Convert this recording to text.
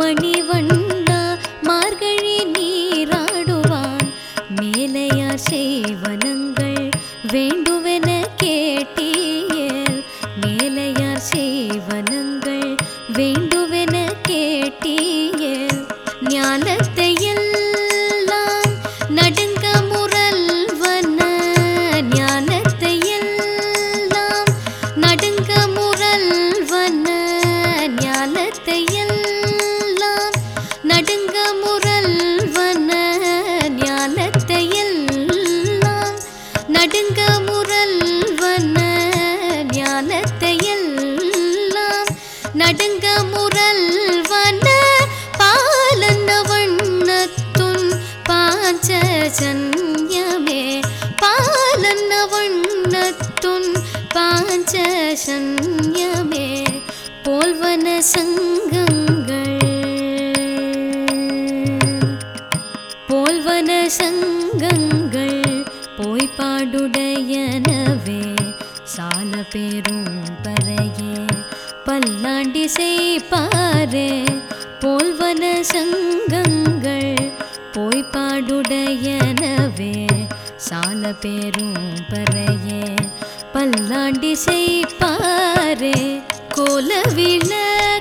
மணிவண்ணா மார்கழி நீராடுவான் மேலையார் செய்வனங்கள் வேண்டுவென கேட்டியல் மேலையார் செய்வனங்கள் வேண்டுவென கேட்டியல் ஞானத்தை எல்லாம் நடுங்க முரல்வன ஞானத்தை எல்லாம் நடுங்க முரல்வன ஞானத்தை எல்லாம் நடுங்க முரல்வன ஞானத்தை எல்லாம் நடுங்க முரல்வன ஞானத்தை எல்லாம் நடுங்க முரல்வன பாலன வண்ணத்துன் பாஞ்சஜன்யமே பாலன வண்ணத்துன் பாஞ்சஜன்யமே போல்வன சங்கங்கள் போல்வன சங்கங்கள் போய் பாடுடையனவே சால பேரும் பறையே பல்லாண்டி செய்பாரே போல்வன சங்கங்கள் போய் பாடுடையனவே சால பேரும் பறையே பல்லாண்டி செய்பாரே கோலவிள